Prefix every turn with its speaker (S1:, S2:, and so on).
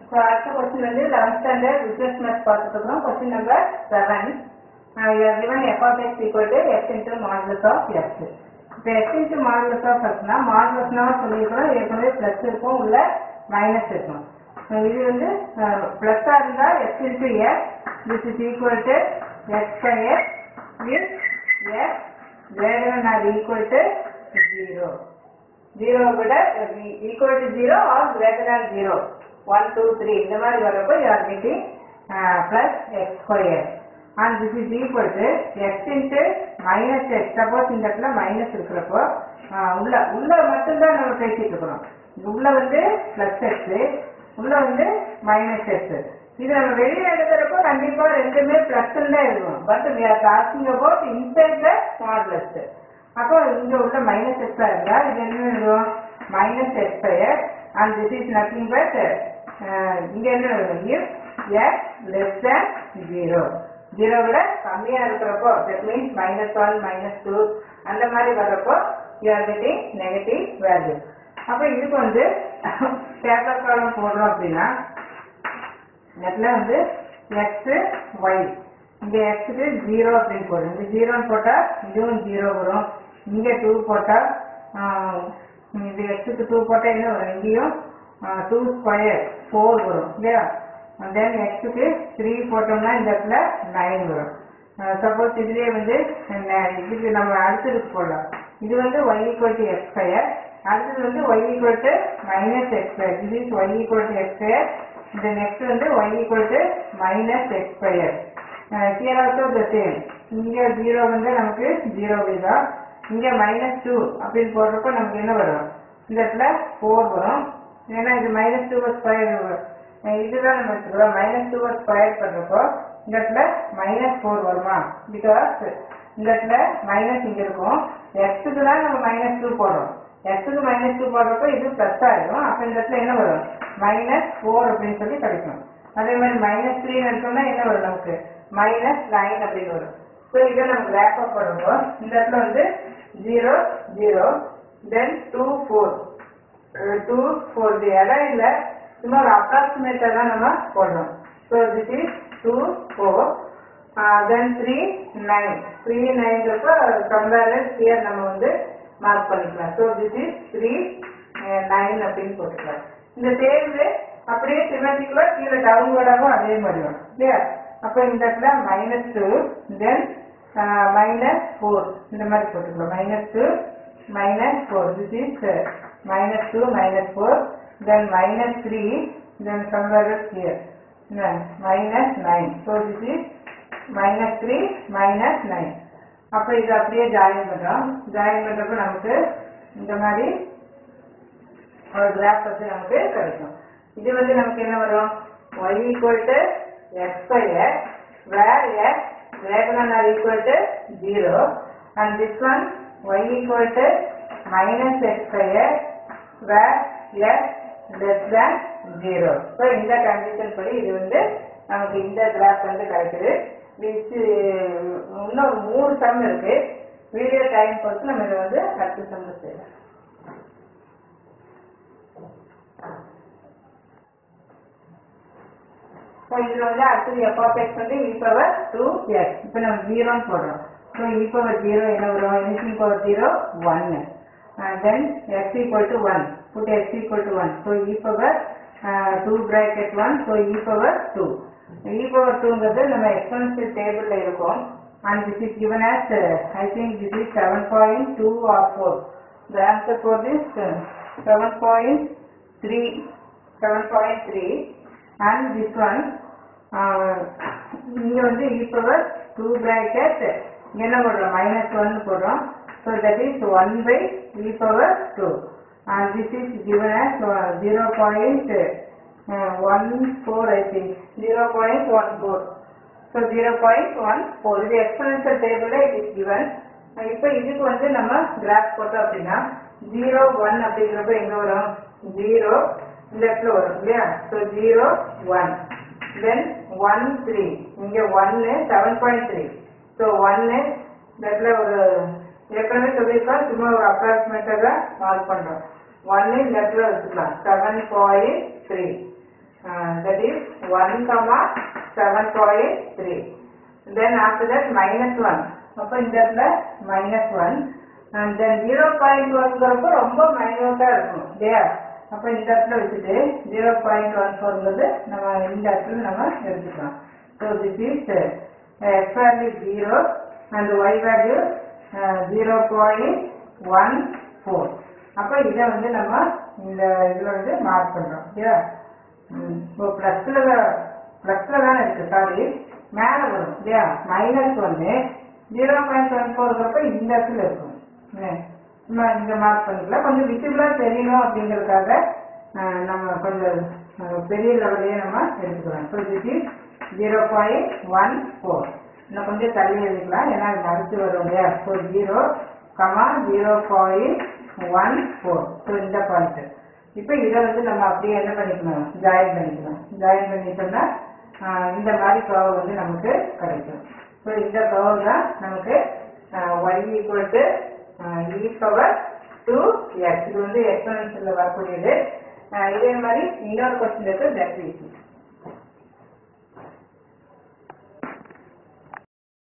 S1: So அடுத்த question வந்து eleventh standard business maths பார்த்துட்டு இருக்கோம் question number seven given f of x equal to x into modulus of x இப்போ x into modulus of xனா மாடுலஸ்னா சொல்லியிருக்கிறோம் ஏற்கனவே ப்ளஸ் இருக்கும் உள்ள மைனஸ் இருக்கும் So, இது வந்து ப்ளஸ்ஸாக இருந்தால் x into x this is equal to x square if x greater than or equal to 0 zero விட equal to zero or greater than zero one two three இந்த மாதிரி வரப்போ you are getting plus x square and this is equal to x into minus x suppose இந்த இடத்துல minus இருக்கிறப்போ ஆஹ் உள்ள உள்ள மட்டும்தான் நம்ம பேசிட்டு இருக்கிறோம் உள்ள வந்து பிளஸ் எக்ஸ் உள்ள வந்து மைனஸ் எக்ஸ் இது நம்ம வெளியே எழுதுறப்போ கண்டிப்பா ரெண்டுமே பிளஸ் தான் எழுதுவோம் but we are talking about இன்சைட்ல மாடலஸ் அப்போ இங்க உள்ள மைனஸ் எக்ஸ் இருந்தா இது என்ன எழுதுவோம் minus x square and this is nothing but இங்க என்ன எழுதுவோம் if x less than zero zero விட கம்மியா இருக்கிறப்போ that means minus one minus two அந்த மாதிரி வர்றப்போ you are getting negative value அப்போ இதுக்கு வந்து பேப்பர் காலம் போடுறோம் அப்படின்னா இடத்துல வந்து எக்ஸ் ஒய் இங்க எக்ஸுக்கு ஜீரோ அப்படின்னு போடும் இந்த ஜீரோன்னு போட்டா இதுவும் ஜீரோ வரும் இங்க டூ போட்டா ஆஹ், இது எக்ஸுக்கு டூ போட்டா என்ன வரும் இங்கேயும் டூ ஸ்கொயர் ஃபோர் வரும் இல்லையா தென் எக்ஸுக்கு த்ரீ போட்டோம்னா இந்த இடத்துல நைன் வரும் சப்போஸ் இதுலயே வந்து ந- இதுக்கு நம்ம அடுத்ததுக்கு போடலாம் இது வந்து y equal to x square அடுத்தது வந்து y equal to minus x square இது is y equal to x square இந்த நெக்ஸ்ட் வந்து y equal to minus x square here also the same இங்க ஜீரோ வந்து நமக்கு ஜீரோ தான் இங்க மைனஸ் டூ அப்படின்னு போடுறப்ப நமக்கு என்ன வரும் இந்த இடத்துல ஃபோர் வரும் ஏன்னா இது மைனஸ் டூ ஸ்கொயர் இதுதான் நம்ம எடுத்துக்கிறோம் மைனஸ் டூ ஸ்கொயர் பண்றப்போ இந்த இடத்துல மைனஸ் ஃபோர் வருமா பிகாஸ் இந்த இடத்துல மைனஸ் இங்க இருக்கும் எக்ஸுக்கு தான் நம்ம மைனஸ் டூ போடுறோம் எக்ஸுக்கு மைனஸ் டூ போடுறப்போ இது பிளஸ் ஆயிடும் அப்ப இந்த இடத்துல என்ன வரும் மைனஸ் ஃபோர் அப்படின்னு சொல்லி கிடைக்கும் அதே மாதிரி மைனஸ் த்ரீ எடுத்தோம்னா என்ன வரும் நமக்கு மைனஸ் நைன் அப்படின்னு வரும் ஸோ இதை நம்ம ரேப் அப் பண்ணுவோம் இந்த இடத்துல வந்து zero zero then two four two four the இடம் இல்லை சும்மா ஒரு அப்ராக்சிமேட்டாக தான் நம்ம போடணும் so this is two four then three nine three நைன்றப்போ கம்பேர் ஹியர் நம்ம வந்து மார்க் பண்ணிக்கலாம் so this is three nine அப்படின்னு போட்டுக்கலாம் இந்த தேர்வு அப்படியே சிமெட்டிக்கலா கீழே டவுன்வர்டாகவும் அதே மாதிரி வரும் இல்லையா அப்போ இந்த இடத்துல minus two then minus four இந்த மாதிரி போட்டுக்கலாம் minus two minus 4. This is uh, minus 2, minus 4, then minus 3, then somewhere else here. No, minus 9. So this is minus 3, minus 9. அப்போ இது அப்படியே ஜாயின் பண்றோம் ஜாயின் பண்றப்ப நமக்கு இந்த மாதிரி ஒரு கிராஃப் வந்து நமக்கு கிடைக்கும் இது வந்து நமக்கு என்ன வரும் y equal to x square where x greater than or equal to 0 and this one y equal to minus x square where x less than 0 so இந்த கண்டிஷன் படி இது வந்து நமக்கு இந்த கிராஃப் வந்து கிடைக்குது இது இன்னும் மூணு சம் இருக்கு வீடியோ டைம் பொறுத்து நம்ம இதை வந்து அடுத்த சம் செய்யலாம் ஸோ இதில் வந்து அடுத்தது எஃப் ஆஃப் எக்ஸ் வந்து இ பவர் டூ எக்ஸ் இப்போ நம்ம ஜீரோன்னு போடுறோம் ஸோ இ பவர் ஜீரோ என்ன வரும் எனிதிங் பவர் ஜீரோ ஒன்னு then x equal to one put x equal to one so e power two bracket one so e power two e power டூங்கிறது நம்ம expensive டேபிளில் இருக்கும் and this is given as uh, I think this is seven point two or four the answer for this uh, seven point three seven point three and this one uh, இங்க வந்து e power 2 bracket என்ன போடுறோம் minus one போடுறோம் so that is one by e power two and this is given as zero point one four I think zero point one four so zero point one four இது exponential டேபிளில் it is given இப்போ இதுக்கு வந்து நம்ம graph போட்டோம் அப்படின்னா zero one அப்படிங்கிறப்ப எங்க வரும் ஜீரோ இந்த இடத்துல வரும் இல்லையா so zero one then one three இங்க ஒன்னு செவன் பாயிண்ட் த்ரீ ஸோ ஒன்னு இந்த இடத்துல ஒரு ஏற்கனவே சொல்லியிருக்கோம் சும்மா ஒரு அப்ராக்சிமேட்டாக தான் மார்க் பண்றோம் ஒன்னு இந்த இடத்துல வச்சுக்கலாம் seven point three that is one comma seven point three then after that minus one அப்போ இந்த இடத்துல minus one and then zero point ஒன்ங்கிறப்போ ரொம்ப மைனூட்டாக இருக்கும் இல்லையா அப்போ இந்த இடத்துல வச்சுட்டு ஜீரோ பாயிண்ட் ஒன் ஃபோர்ங்கிறது நம்ம இந்த இடத்துல நம்ம எடுத்துக்கலாம் so this is x value zero and y value zero point one four அப்போ இதை வந்து நம்ம இந்த இதில் வந்து மார்க் பண்ணுறோம் இல்லையா ம், இப்போ ப்ளஸில் ப்ளஸில் தானே இருக்குது சாரி மேலே வரும் இல்லையா மைனஸ் ஒன்று ஜீரோ பாயிண்ட் ஒன் ஃபோருங்கிறப்ப இந்த இடத்துல இருக்கும் ம். நம்ம இங்கே மார்க் பண்ணிக்கலாம் கொஞ்சம் விசிபிளாக தெரியணும் அப்படிங்கிறதுக்காக அஹ், நம்ம கொஞ்சம் அஹ், பெரிய லெவலையே நம்ம எடுத்துக்கலாம் இப்போ இது ஜீரோ பாயிண்ட் ஒன் ஃபோர் இன்னும் கொஞ்சம் தள்ளி எழுதிக்கலாம் ஏன்னா இது மறைச்சு வரும் இல்லையா so zero comma zero point one four so இந்த பாயிண்ட் இப்போ இதை வந்து நம்ம அப்படியே என்ன பண்ணிக்கணும் ஜாயின் பண்ணிக்கலாம் ஜாயின் பண்ணிட்டோம்னா ஆஹ், இந்த மாதிரி கர்வ் வந்து நமக்கு கிடைக்கும் ஸோ இந்த கர்வ் தான் நமக்கு y equal to e power two x இது வந்து எக்ஸ்பனன்ஷியலில் வரக்கூடியது ஆஹ், இதே மாதிரி இன்னொரு கொஸ்டின் இருக்கு தட்